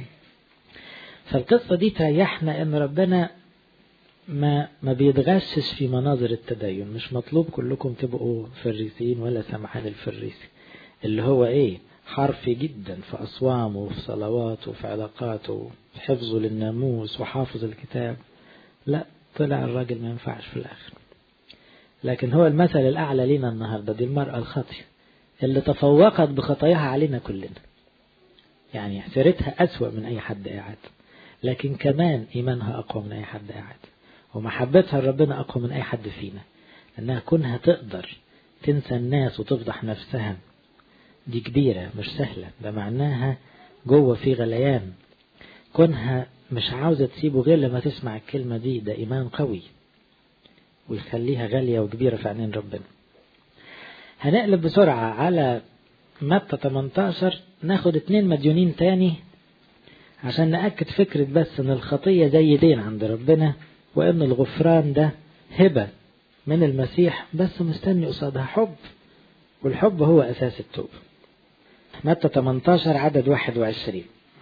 Speaker 1: فالقصة دي تريحنا ان ربنا ما ما بيتغشش في مناظر التدين مش مطلوب كلكم تبقوا فريسيين ولا سمعان الفريسي اللي هو ايه حرفي جدا في أصوامه وفي صلواته وفي علاقاته في حفظه للناموس وحافظ الكتاب لا طلع الراجل ما ينفعش في الآخر لكن هو المثل الأعلى لنا النهاردة دي المرأة الخاطئة اللي تفوقت بخطاياها علينا كلنا يعني سيرتها أسوأ من أي حد قاعد لكن كمان إيمانها أقوى من أي حد قاعد ومحبتها لربنا أقوى من أي حد فينا أنها كونها تقدر تنسى الناس وتفضح نفسها دي كبيرة مش سهلة ده معناها جوه في غليان كونها مش عاوزة تسيبه غير لما تسمع الكلمة دي ده إيمان قوي ويخليها غالية وكبيرة في عينين ربنا هنقلب بسرعة على متى 18 ناخد اتنين مديونين تاني عشان نأكد فكرة بس ان الخطية زي دين عند ربنا وان الغفران ده هبة من المسيح بس مستني قصادها حب والحب هو أساس التوبة متى 18 عدد 21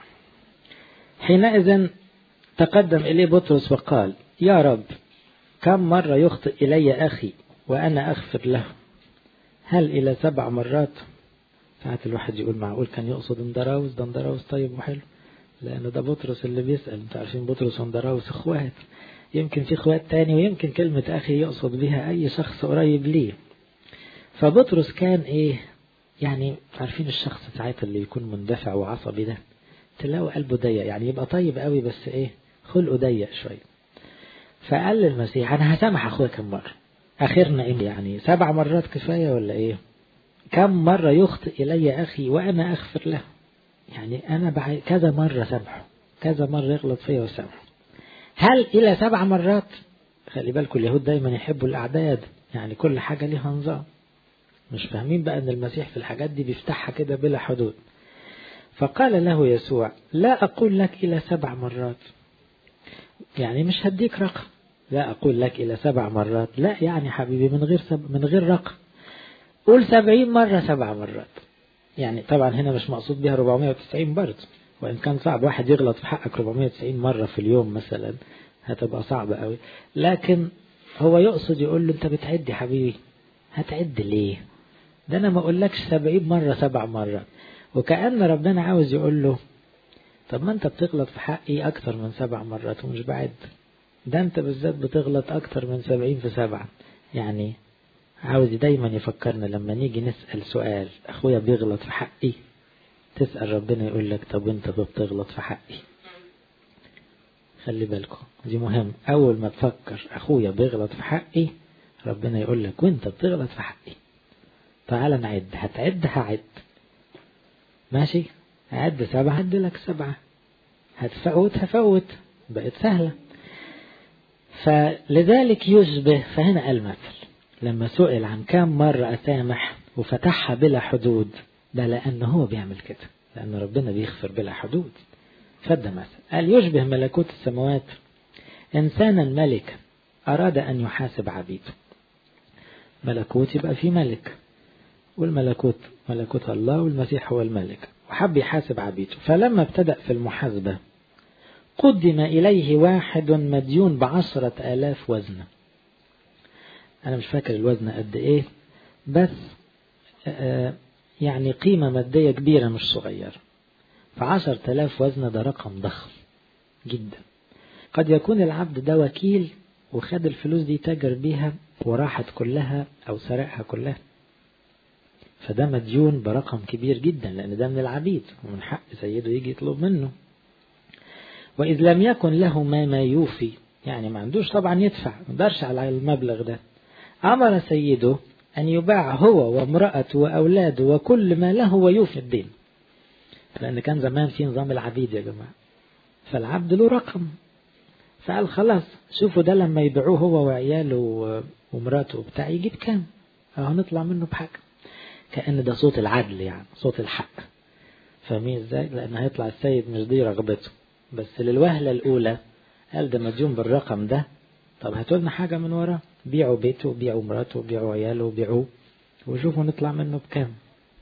Speaker 1: حينئذ تقدم إليه بطرس وقال يا رب كم مرة يخطئ إلي أخي وأنا أغفر له هل إلى سبع مرات ساعات الواحد يقول معقول كان يقصد اندراوس ده اندراوس طيب وحلو لأن ده بطرس اللي بيسأل انتوا عارفين بطرس واندراوس اخوات يمكن في اخوات تاني ويمكن كلمة أخي يقصد بها أي شخص قريب ليه فبطرس كان إيه يعني عارفين الشخص ساعات اللي يكون مندفع وعصبي ده تلاقوا قلبه ضيق يعني يبقى طيب قوي بس إيه خلقه ضيق شوية فقال للمسيح أنا هسامح أخويا كم مرة آخرنا إيه يعني سبع مرات كفاية ولا إيه كم مرة يخطئ إلي أخي وأنا أغفر له يعني أنا بعد كذا مرة سامحه كذا مرة يغلط فيا وسامحه هل إلى سبع مرات خلي بالكم اليهود دايما يحبوا الأعداد يعني كل حاجة ليها نظام مش فاهمين بقى أن المسيح في الحاجات دي بيفتحها كده بلا حدود فقال له يسوع لا أقول لك إلى سبع مرات يعني مش هديك رقم لا أقول لك إلى سبع مرات لا يعني حبيبي من غير سب... من غير رقم قول سبعين مرة سبع مرات يعني طبعا هنا مش مقصود بها 490 برضه وإن كان صعب واحد يغلط في حقك 490 مرة في اليوم مثلا هتبقى صعبة قوي لكن هو يقصد يقول له أنت بتعد يا حبيبي هتعد ليه ده أنا ما أقولكش 70 مرة سبع مرات وكأن ربنا عاوز يقول له طب ما أنت بتغلط في حقي أكتر من سبع مرات ومش بعد ده أنت بالذات بتغلط أكتر من سبعين في سبعة يعني عاوز دايما يفكرنا لما نيجي نسأل سؤال أخويا بيغلط في حقي تسأل ربنا يقول لك طب وانت بتغلط في حقي خلي بالكم دي مهم أول ما تفكر أخويا بيغلط في حقي ربنا يقول لك وانت بتغلط في حقي تعال نعد هتعد هعد ماشي هعد سبعة هعد لك سبعة هتفوت هفوت بقت سهلة فلذلك يشبه فهنا قال مثل لما سئل عن كم مرة أسامح وفتحها بلا حدود ده لأنه هو بيعمل كده لأن ربنا بيغفر بلا حدود فده مثل قال يشبه ملكوت السماوات إنسانا ملك أراد أن يحاسب عبيده ملكوت يبقى في ملك والملكوت ملكوت الله والمسيح هو الملك وحب يحاسب عبيده فلما ابتدأ في المحاسبة قدم إليه واحد مديون بعشرة آلاف وزنة أنا مش فاكر الوزن قد إيه بس آه يعني قيمة مادية كبيرة مش صغيرة فعشر تلاف وزنة ده رقم ضخم جدا قد يكون العبد ده وكيل وخد الفلوس دي تاجر بيها وراحت كلها أو سرقها كلها فده مديون برقم كبير جدا لأن ده من العبيد ومن حق سيده يجي يطلب منه وإذ لم يكن له ما ما يوفي يعني ما عندوش طبعا يدفع ما يقدرش على المبلغ ده أمر سيده أن يباع هو وامرأته وأولاده وكل ما له ويوفي الدين لأن كان زمان في نظام العبيد يا جماعة فالعبد له رقم فقال خلاص شوفوا ده لما يبيعوه هو وعياله ومراته وبتاع يجيب كام اهو نطلع منه بحاجة كأن ده صوت العدل يعني صوت الحق فاهمين ازاي لأن هيطلع السيد مش دي رغبته بس للوهلة الأولى قال ده مديون بالرقم ده طب هاتوا لنا حاجة من وراه بيعوا بيته بيعوا مراته بيعوا عياله بيعوه وشوفوا نطلع منه بكام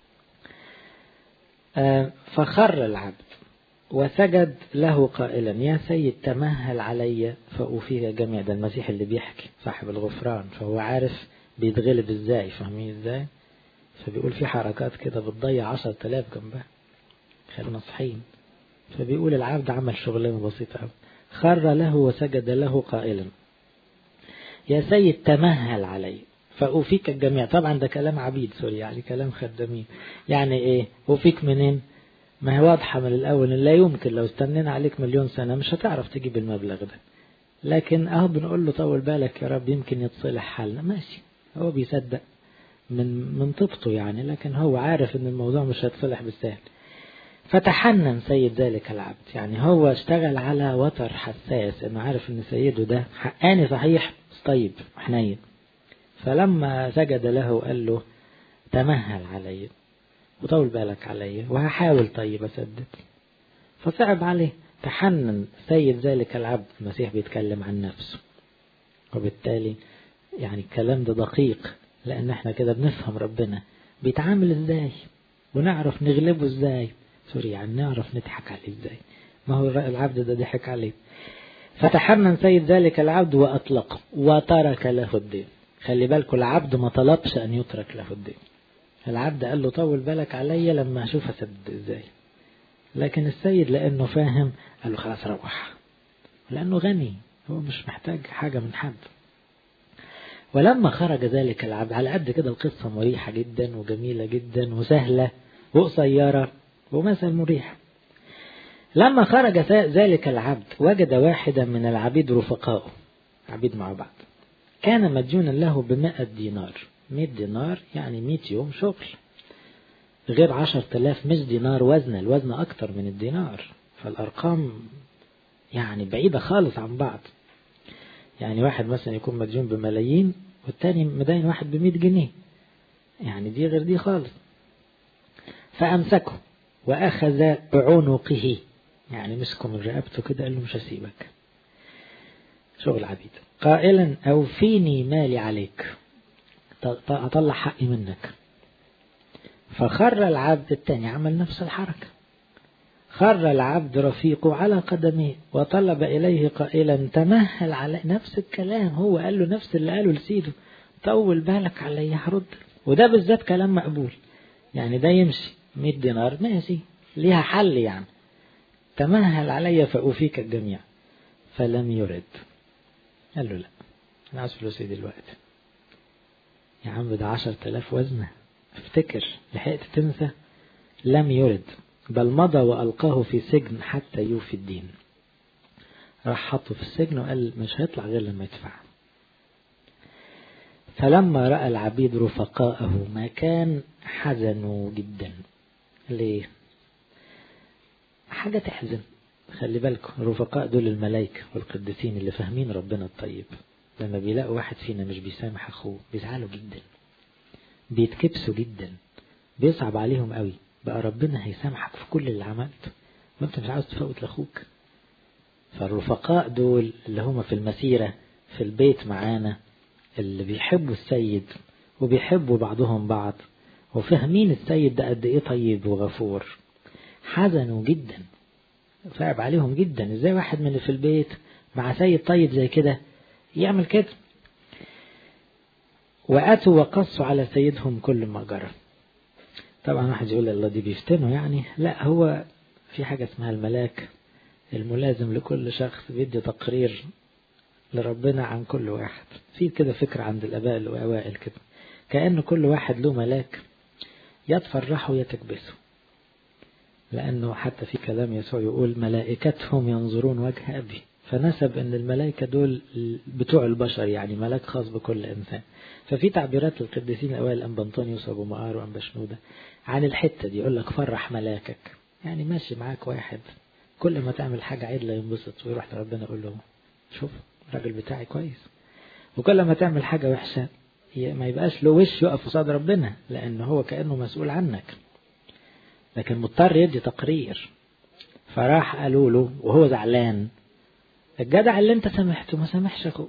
Speaker 1: آه فخر العبد وسجد له قائلا يا سيد تمهل علي فأوفيك جميع ده المسيح اللي بيحكي صاحب الغفران فهو عارف بيتغلب ازاي فاهمين ازاي فبيقول في حركات كده بتضيع عشر تلاف جنبها خلينا صحيين فبيقول العبد عمل شغلانة بسيطة أوي خر له وسجد له قائلا يا سيد تمهل علي فأوفيك الجميع طبعا ده كلام عبيد سوري يعني كلام خدامين يعني ايه أوفيك منين ما هي واضحة من الأول لا يمكن لو استنينا عليك مليون سنة مش هتعرف تجيب المبلغ ده لكن اهو بنقول له طول بالك يا رب يمكن يتصلح حالنا ماشي هو بيصدق من من طبطه يعني لكن هو عارف ان الموضوع مش هيتصلح بالسهل فتحنن سيد ذلك العبد يعني هو اشتغل على وتر حساس انه عارف ان سيده ده حقاني صحيح بس طيب حنين فلما سجد له وقال له تمهل علي وطول بالك علي وهحاول طيب اسدد فصعب عليه تحنن سيد ذلك العبد المسيح بيتكلم عن نفسه وبالتالي يعني الكلام ده دقيق لان احنا كده بنفهم ربنا بيتعامل ازاي ونعرف نغلبه ازاي سوري يعني نعرف نضحك عليه ازاي ما هو العبد ده ضحك عليه فتحنن سيد ذلك العبد وأطلقه وترك له الدين خلي بالكم العبد ما طلبش أن يترك له الدين العبد قال له طول بالك عليا لما أشوف أسدد إزاي لكن السيد لأنه فاهم قال له خلاص روح لأنه غني هو مش محتاج حاجة من حد ولما خرج ذلك العبد على قد كده القصة مريحة جدا وجميلة جدا وسهلة وقصيرة ومثل مريح لما خرج ذلك العبد وجد واحدا من العبيد رفقائه عبيد مع بعض كان مديونا له بمائة دينار مئة دينار يعني مئة يوم شغل غير عشر تلاف مش دينار وزن الوزن أكتر من الدينار فالأرقام يعني بعيدة خالص عن بعض يعني واحد مثلا يكون مديون بملايين والتاني مدين واحد بمئة جنيه يعني دي غير دي خالص فأمسكه وأخذ بعنقه يعني مسكه من رقبته كده قال له مش هسيبك شغل عبيد قائلا أوفيني مالي عليك أطلع حقي منك فخر العبد الثاني عمل نفس الحركة خر العبد رفيقه على قدمه وطلب إليه قائلا تمهل على نفس الكلام هو قال له نفس اللي قاله لسيده طول بالك علي هرد وده بالذات كلام مقبول يعني ده يمشي 100 دينار ماشي ليها حل يعني تمهل علي فأوفيك الجميع فلم يرد قال له لا أنا عايز فلوسي دلوقتي يا عم ده عشر تلاف وزنة افتكر لحقت تنسى لم يرد بل مضى وألقاه في سجن حتى يوفي الدين راح حطه في السجن وقال مش هيطلع غير لما يدفع فلما رأى العبيد رفقاءه ما كان حزنوا جدا ليه حاجة تحزن خلي بالكم الرفقاء دول الملائكة والقديسين اللي فاهمين ربنا الطيب لما بيلاقوا واحد فينا مش بيسامح أخوه بيزعلوا جدا بيتكبسوا جدا بيصعب عليهم قوي بقى ربنا هيسامحك في كل اللي عملته ما انت مش عاوز تفوت لاخوك فالرفقاء دول اللي هم في المسيرة في البيت معانا اللي بيحبوا السيد وبيحبوا بعضهم بعض وفاهمين السيد ده قد ايه طيب وغفور حزنوا جدا صعب عليهم جدا ازاي واحد من اللي في البيت مع سيد طيب زي كده يعمل كده وأتوا وقصوا على سيدهم كل ما جرى طبعا واحد يقول الله دي بيفتنوا يعني لا هو في حاجة اسمها الملاك الملازم لكل شخص بيدي تقرير لربنا عن كل واحد في كده فكرة عند الآباء الأوائل كده كأن كل واحد له ملاك يتفرحه يتكبسه لأنه حتى في كلام يسوع يقول ملائكتهم ينظرون وجه أبي فنسب أن الملائكة دول بتوع البشر يعني ملاك خاص بكل إنسان ففي تعبيرات للقديسين الأوائل أنبا أنطونيوس وأبو مقار وأنبا شنودة عن الحتة دي يقول لك فرح ملاكك يعني ماشي معاك واحد كل ما تعمل حاجة عدلة ينبسط ويروح لربنا يقول له شوف الراجل بتاعي كويس وكل ما تعمل حاجة وحشة ما يبقاش له وش يقف قصاد ربنا لأن هو كأنه مسؤول عنك لكن مضطر يدي تقرير فراح قالوا له وهو زعلان الجدع اللي انت سامحته ما سامحش اخوه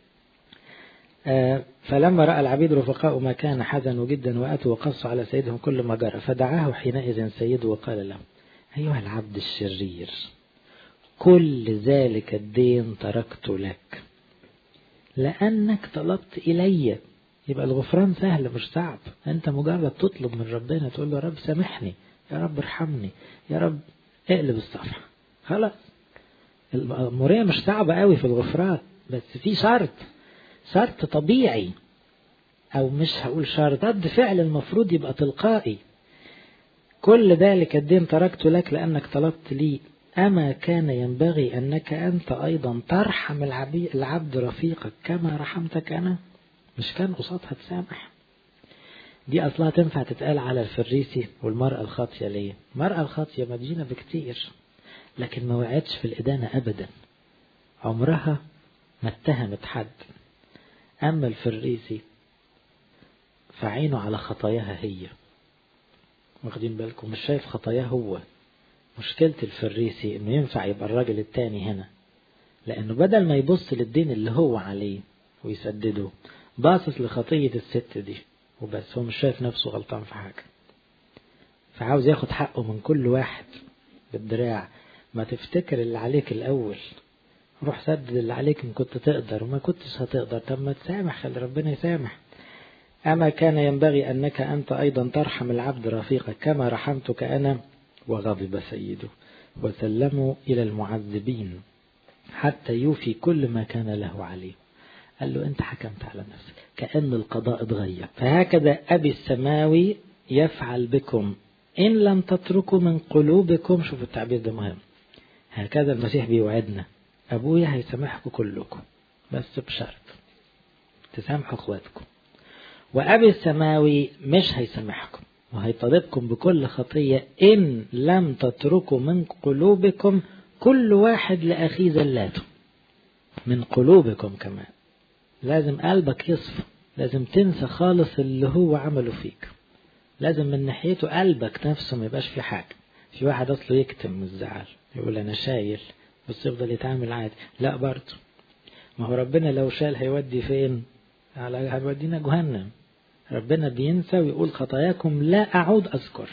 Speaker 1: آه فلما رأى العبيد رفقاء ما كان حزنوا جدا وأتوا وقصوا على سيدهم كل ما جرى فدعاه حينئذ سيده وقال له أيها العبد الشرير كل ذلك الدين تركت لك لأنك طلبت إلي يبقى الغفران سهل مش صعب أنت مجرد تطلب من ربنا تقول له يا رب سامحني يا رب ارحمني يا رب اقلب الصفحة خلاص المورية مش صعبة قوي في الغفران بس في شرط شرط طبيعي أو مش هقول شرط رد فعل المفروض يبقى تلقائي كل ذلك الدين تركت لك لأنك طلبت لي أما كان ينبغي أنك أنت أيضا ترحم العبد رفيقك كما رحمتك أنا مش كان قصادها تسامح دي أصلها تنفع تتقال على الفريسي والمرأة الخاطية ليه المرأة الخاطية مدينة بكتير لكن ما وقعتش في الإدانة أبدا عمرها ما اتهمت حد أما الفريسي فعينه على خطاياها هي واخدين بالكم مش شايف خطاياه هو مشكلة الفريسي انه ينفع يبقى الراجل التاني هنا لانه بدل ما يبص للدين اللي هو عليه ويسدده باصص لخطية الست دي وبس هو مش شايف نفسه غلطان في حاجة فعاوز ياخد حقه من كل واحد بالدراع ما تفتكر اللي عليك الأول روح سدد اللي عليك إن كنت تقدر وما كنتش هتقدر طب ما تسامح خلي ربنا يسامح أما كان ينبغي أنك أنت أيضا ترحم العبد رفيقك كما رحمتك أنا وغضب سيده وسلموا إلى المعذبين حتى يوفي كل ما كان له عليه قال له أنت حكمت على نفسك كأن القضاء اتغير فهكذا أبي السماوي يفعل بكم إن لم تتركوا من قلوبكم شوفوا التعبير ده مهم هكذا المسيح بيوعدنا أبويا هيسامحكم كلكم بس بشرط تسامحوا اخواتكم وأبي السماوي مش هيسامحكم وهيطالبكم بكل خطية إن لم تتركوا من قلوبكم كل واحد لأخيه زلاته من قلوبكم كمان لازم قلبك يصفى لازم تنسى خالص اللي هو عمله فيك لازم من ناحيته قلبك نفسه ما يبقاش في حاجة في واحد أصله يكتم الزعل يقول أنا شايل بس يفضل يتعامل عادي لا برضه ما هو ربنا لو شال هيودي فين على هيودينا جهنم ربنا بينسى ويقول خطاياكم لا أعود أذكر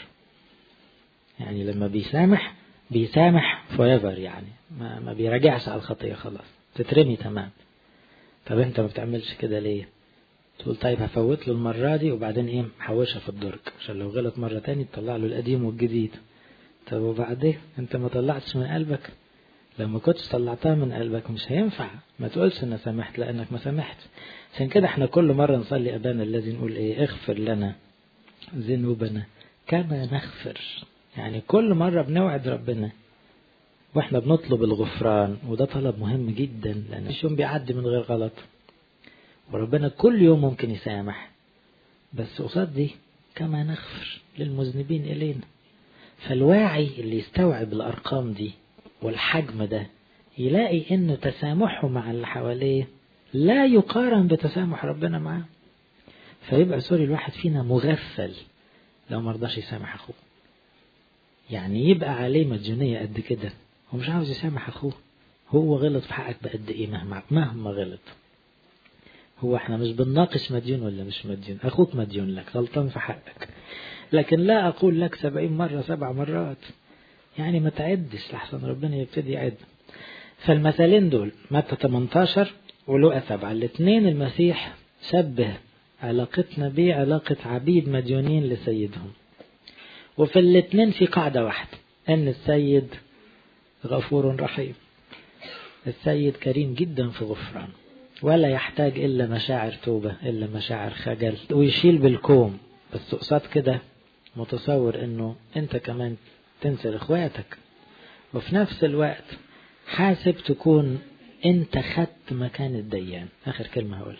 Speaker 1: يعني لما بيسامح بيسامح forever يعني ما, ما بيراجعش على الخطية خلاص تترمي تمام طب انت ما بتعملش كده ليه تقول طيب هفوت له المرة دي وبعدين ايه محوشها في الدرج عشان لو غلط مرة تاني تطلع له القديم والجديد طب وبعدين انت ما طلعتش من قلبك لما كنتش طلعتها من قلبك مش هينفع ما تقولش انا سامحت لانك ما سامحت عشان كده احنا كل مرة نصلي ابانا الذي نقول ايه اغفر لنا ذنوبنا كما نغفر يعني كل مرة بنوعد ربنا واحنا بنطلب الغفران وده طلب مهم جدا لان مش يوم بيعدي من غير غلط وربنا كل يوم ممكن يسامح بس قصاد دي كما نغفر للمذنبين إلينا فالواعي اللي يستوعب الأرقام دي والحجم ده يلاقي إنه تسامحه مع اللي حواليه لا يقارن بتسامح ربنا معاه فيبقى سوري الواحد فينا مغفل لو مرضاش يسامح أخوه يعني يبقى عليه مديونية قد كده هو مش عاوز يسامح أخوه هو غلط في حقك بقد إيه مهما مهما غلط هو احنا مش بنناقش مديون ولا مش مديون أخوك مديون لك غلطان في حقك لكن لا أقول لك سبعين مرة سبع مرات يعني ما تعدش لحسن ربنا يبتدي يعد فالمثالين دول متى 18 ولقى سبعة الاثنين المسيح شبه علاقتنا بيه علاقة عبيد مديونين لسيدهم وفي الاثنين في قاعدة واحدة أن السيد غفور رحيم السيد كريم جدا في غفران ولا يحتاج إلا مشاعر توبة إلا مشاعر خجل ويشيل بالكوم بس قصاد كده متصور انه انت كمان تنسى اخواتك وفي نفس الوقت حاسب تكون انت خدت مكان الديان اخر كلمة هقول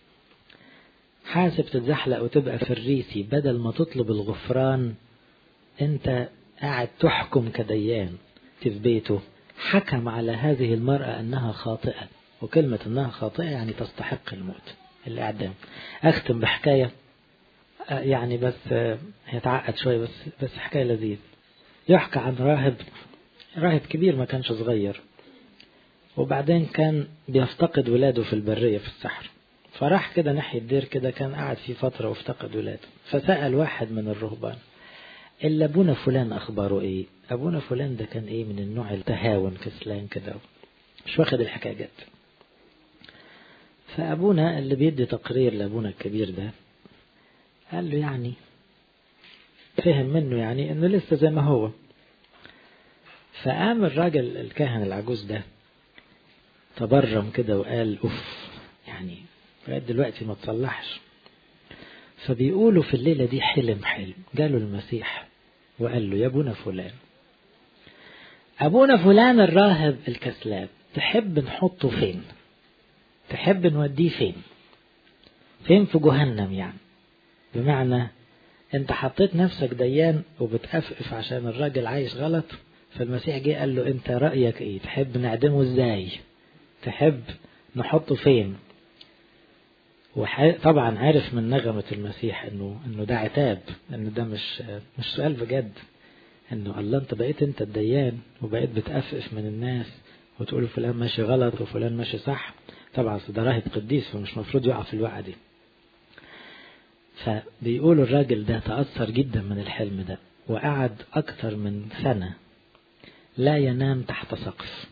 Speaker 1: حاسب تتزحلق وتبقى فريسي بدل ما تطلب الغفران انت قاعد تحكم كديان في بيته حكم على هذه المرأة انها خاطئة وكلمة انها خاطئة يعني تستحق الموت الاعدام اختم بحكاية يعني بس هي تعقد شوية بس بس حكاية لذيذ يحكى عن راهب راهب كبير ما كانش صغير وبعدين كان بيفتقد ولاده في البرية في الصحراء فراح كده ناحية دير كده كان قاعد فيه فترة وافتقد ولاده فسأل واحد من الرهبان إلا أبونا فلان أخباره إيه أبونا فلان ده كان إيه من النوع التهاون كسلان كده مش واخد الحكاية جد فأبونا اللي بيدي تقرير لأبونا الكبير ده قال له يعني فهم منه يعني انه لسه زي ما هو فقام الراجل الكاهن العجوز ده تبرم كده وقال اوف يعني لغايه دلوقتي ما تصلحش فبيقولوا في الليلة دي حلم حلم جاله المسيح وقال له يا ابونا فلان ابونا فلان الراهب الكسلان تحب نحطه فين تحب نوديه فين فين في جهنم يعني بمعنى انت حطيت نفسك ديان وبتقفقف عشان الراجل عايش غلط فالمسيح جه قال له انت رأيك ايه تحب نعدمه ازاي تحب نحطه فين وطبعا عارف من نغمة المسيح انه انه ده عتاب انه ده مش مش سؤال بجد انه الله انت بقيت انت الديان وبقيت بتقفقف من الناس وتقول فلان ماشي غلط وفلان ماشي صح طبعا ده راهب قديس فمش مفروض يقع في الوقعة دي فبيقولوا الراجل ده تأثر جدا من الحلم ده وقعد أكتر من سنة لا ينام تحت سقف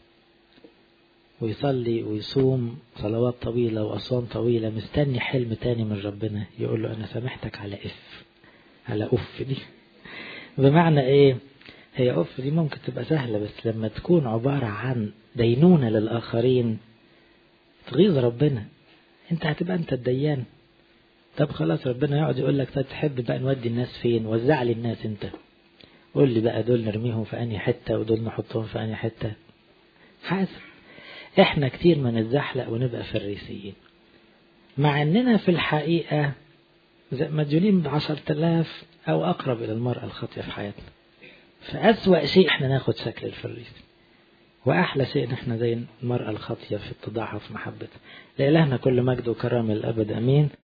Speaker 1: ويصلي ويصوم صلوات طويلة وأصوام طويلة مستني حلم تاني من ربنا يقول له أنا سامحتك على إف على أف دي بمعنى إيه هي أف دي ممكن تبقى سهلة بس لما تكون عبارة عن دينونة للآخرين تغيظ ربنا أنت هتبقى أنت الديان طب خلاص ربنا يقعد يقول لك طب تحب بقى نودي الناس فين وزع لي الناس انت قول لي بقى دول نرميهم في انهي حتة ودول نحطهم في انهي حتة حاسب احنا كتير ما نتزحلق ونبقى فريسيين مع اننا في الحقيقة مديونين بعشرة آلاف أو أقرب إلى المرأة الخاطية في حياتنا فأسوأ شيء احنا ناخد شكل الفريسي وأحلى شيء إن احنا زي المرأة الخاطية في اتضاعها وفي محبتها لإلهنا كل مجد وكرم الأبد أمين